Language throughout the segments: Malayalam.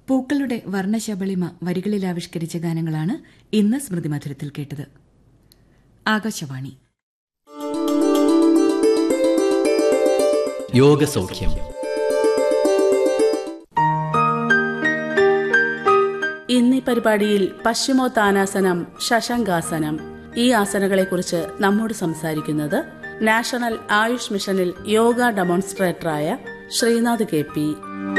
പൂക്കളുടെ വർണ്ണശബളിമ വരികളിൽ ആവിഷ്കരിച്ച ഗാനങ്ങളാണ് ഇന്ന് സ്മൃതി മധുരത്തിൽ കേട്ടത് ആകാശവാണി യോഗസൗഖ്യം ഇന്നീ പരിപാടിയിൽ പശ്ചിമോത്താനാസനം ശശങ്കാസനം ഈ ആസനകളെക്കുറിച്ച് നമ്മോട് സംസാരിക്കുന്നത് നാഷണൽ ആയുഷ് മിഷനിൽ യോഗ ഡെമോൺസ്ട്രേറ്ററായ ശ്രീനാഥ് കെ പി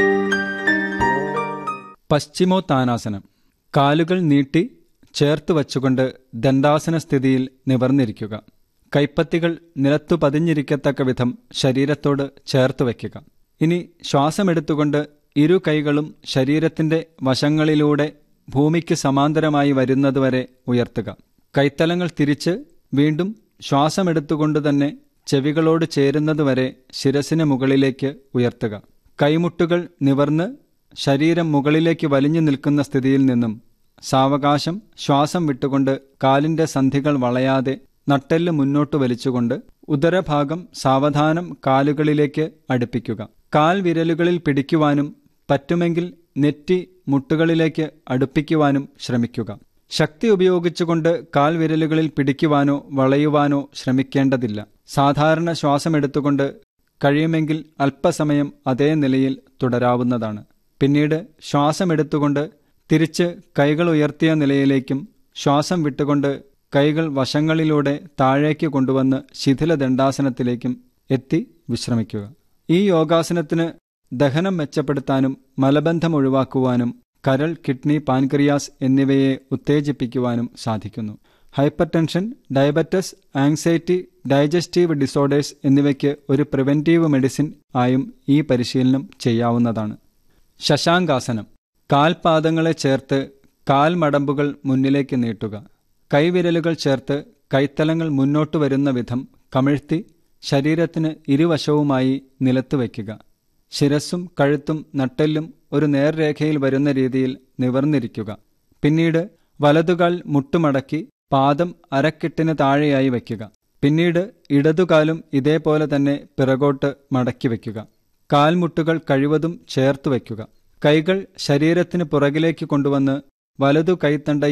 പശ്ചിമോത്താനാസനം കാലുകൾ നീട്ടി ചേർത്ത് വച്ചുകൊണ്ട് ദണ്ഡാസന സ്ഥിതിയിൽ നിവർന്നിരിക്കുക കൈപ്പത്തികൾ നിലത്തു പതിഞ്ഞിരിക്കത്തക്ക വിധം ശരീരത്തോട് ചേർത്ത് വയ്ക്കുക ഇനി ശ്വാസമെടുത്തുകൊണ്ട് ഇരു കൈകളും ശരീരത്തിന്റെ വശങ്ങളിലൂടെ ഭൂമിക്ക് സമാന്തരമായി വരുന്നതുവരെ ഉയർത്തുക കൈത്തലങ്ങൾ തിരിച്ച് വീണ്ടും ശ്വാസമെടുത്തുകൊണ്ട് തന്നെ ചെവികളോട് ചേരുന്നതുവരെ ശിരസിന് മുകളിലേക്ക് ഉയർത്തുക കൈമുട്ടുകൾ നിവർന്ന് ശരീരം മുകളിലേക്ക് വലിഞ്ഞു നിൽക്കുന്ന സ്ഥിതിയിൽ നിന്നും സാവകാശം ശ്വാസം വിട്ടുകൊണ്ട് കാലിന്റെ സന്ധികൾ വളയാതെ നട്ടെല്ല് മുന്നോട്ട് വലിച്ചുകൊണ്ട് ഉദരഭാഗം സാവധാനം കാലുകളിലേക്ക് അടുപ്പിക്കുക കാൽ വിരലുകളിൽ പിടിക്കുവാനും പറ്റുമെങ്കിൽ നെറ്റി മുട്ടുകളിലേക്ക് അടുപ്പിക്കുവാനും ശ്രമിക്കുക ശക്തി ഉപയോഗിച്ചുകൊണ്ട് കാൽ വിരലുകളിൽ പിടിക്കുവാനോ വളയുവാനോ ശ്രമിക്കേണ്ടതില്ല സാധാരണ ശ്വാസമെടുത്തുകൊണ്ട് കഴിയുമെങ്കിൽ അല്പസമയം അതേ നിലയിൽ തുടരാവുന്നതാണ് പിന്നീട് ശ്വാസമെടുത്തുകൊണ്ട് തിരിച്ച് കൈകൾ ഉയർത്തിയ നിലയിലേക്കും ശ്വാസം വിട്ടുകൊണ്ട് കൈകൾ വശങ്ങളിലൂടെ താഴേക്ക് കൊണ്ടുവന്ന് ശിഥില ദണ്ഡാസനത്തിലേക്കും എത്തി വിശ്രമിക്കുക ഈ യോഗാസനത്തിന് ദഹനം മെച്ചപ്പെടുത്താനും മലബന്ധം ഒഴിവാക്കുവാനും കരൾ കിഡ്നി പാൻക്രിയാസ് എന്നിവയെ ഉത്തേജിപ്പിക്കുവാനും സാധിക്കുന്നു hypertension diabetes anxiety digestive disorders എന്നിവയ്ക്ക് ഒരു പ്രിവെന്റീവ് മെഡിസിൻ ആയും ഈ പരിശീലനം ചെയ്യാവുന്നതാണ് ശശാങ്കാസനം കാൽപാദങ്ങളെ ചേർത്ത് കാൽ മടമ്പുകൾ മുന്നിലേക്ക് നീട്ടുക കൈവിരലുകൾ ചേർത്ത് കൈത്തലങ്ങൾ മുന്നോട്ട് വരുന്ന വിധം കമിഴ്ത്തി ശരീരത്തിന് ഇരുവശവുമായി നിലത്ത് വയ്ക്കുക ശിരസ്സും കഴുത്തും നട്ടെല്ലും ഒരു നേർരേഖയിൽ വരുന്ന രീതിയിൽ നിവർന്നിരിക്കുക പിന്നീട് വലതുകാൽ മുട്ടുമടക്കി പാദം അരക്കെട്ടിന് താഴെയായി വയ്ക്കുക പിന്നീട് ഇടതുകാലും ഇതേപോലെ തന്നെ പിറകോട്ട് മടക്കി വയ്ക്കുക കാൽമുട്ടുകൾ കഴിവതും ചേർത്ത് വയ്ക്കുക കൈകൾ ശരീരത്തിന് പുറകിലേക്ക് കൊണ്ടുവന്ന് വലതു കൈത്തണ്ട